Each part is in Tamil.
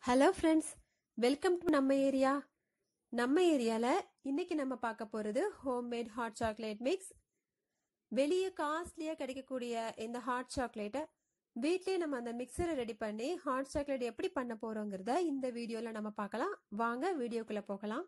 ஹலோ ஃப்ரெண்ட்ஸ் வெல்கம் டு நம்ம ஏரியா நம்ம ஏரியாவில் இன்னைக்கு நம்ம பார்க்க போகிறது ஹோம்மேட் ஹாட் சாக்லேட் மிக்ஸ் வெளியே காஸ்ட்லியாக கிடைக்கக்கூடிய இந்த ஹாட் சாக்லேட்டை வீட்லயே நம்ம அந்த மிக்சரை ரெடி பண்ணி ஹாட் சாக்லேட் எப்படி பண்ண போகிறோங்கிறத இந்த வீடியோவில் நம்ம பார்க்கலாம் வாங்க வீடியோக்குள்ளே போகலாம்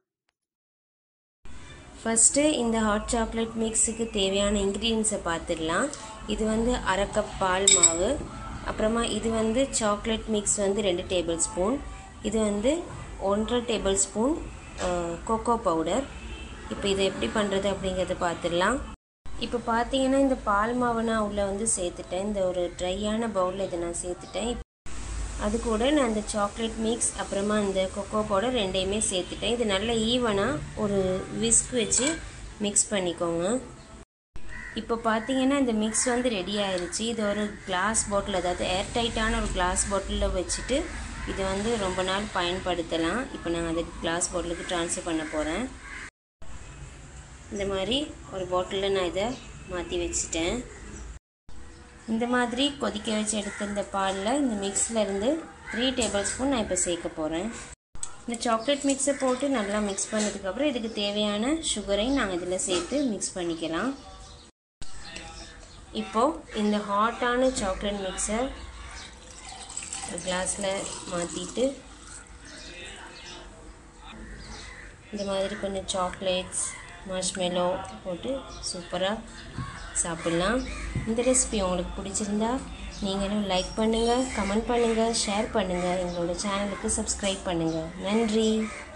ஃபஸ்ட்டு இந்த ஹாட் சாக்லேட் மிக்ஸுக்கு தேவையான இன்க்ரீடியன்ஸை பார்த்துடலாம் இது வந்து அரை கப் பால் மாவு அப்புறமா இது வந்து சாக்லேட் மிக்ஸ் வந்து ரெண்டு டேபிள் ஸ்பூன் இது வந்து ஒன்றரை டேபிள் ஸ்பூன் கோகோ பவுடர் இப்போ இதை எப்படி பண்ணுறது அப்படிங்கிறத பார்த்துடலாம் இப்போ பார்த்தீங்கன்னா இந்த பால் மாவை நான் உள்ளே வந்து சேர்த்துட்டேன் இந்த ஒரு ட்ரையான பவுலில் இதை நான் சேர்த்துட்டேன் அது கூட நான் இந்த சாக்லேட் மிக்ஸ் அப்புறமா இந்த கொக்கோ பவுடர் ரெண்டையுமே சேர்த்துட்டேன் இது நல்ல ஈவனாக ஒரு விஸ்க் வச்சு மிக்ஸ் பண்ணிக்கோங்க இப்போ பார்த்தீங்கன்னா இந்த மிக்ஸ் வந்து ரெடி ஆயிடுச்சு இது ஒரு கிளாஸ் பாட்டில் அதாவது ஏர் டைட்டான ஒரு கிளாஸ் பாட்டிலில் வச்சுட்டு இது வந்து ரொம்ப நாள் பயன்படுத்தலாம் இப்போ நான் அதை கிளாஸ் பாட்டிலுக்கு ட்ரான்ஸ்ஃபர் பண்ண போகிறேன் இந்த மாதிரி ஒரு பாட்டிலில் நான் இதை மாற்றி வச்சுட்டேன் இந்த மாதிரி கொதிக்க வச்சு எடுத்த இந்த பாலில் இந்த மிக்ஸில் இருந்து த்ரீ டேபிள் ஸ்பூன் நான் இப்போ சேர்க்க போகிறேன் இந்த சாக்லேட் மிக்ஸை போட்டு நல்லா மிக்ஸ் பண்ணதுக்கப்புறம் இதுக்கு தேவையான சுகரை நாங்கள் இதில் சேர்த்து மிக்ஸ் பண்ணிக்கலாம் இப்போது இந்த ஹாட்டான சாக்லேட் மிக்ஸை ஒரு கிளாஸில் மாற்றிட்டு இந்த மாதிரி கொஞ்சம் சாக்லேட்ஸ் மார்ஷ்மெலோ போட்டு சூப்பராக சாப்பிட்லாம் இந்த ரெசிபி உங்களுக்கு பிடிச்சிருந்தா நீங்களும் லைக் பண்ணுங்கள் கமெண்ட் பண்ணுங்கள் ஷேர் பண்ணுங்கள் எங்களோட சேனலுக்கு சப்ஸ்கிரைப் பண்ணுங்கள் நன்றி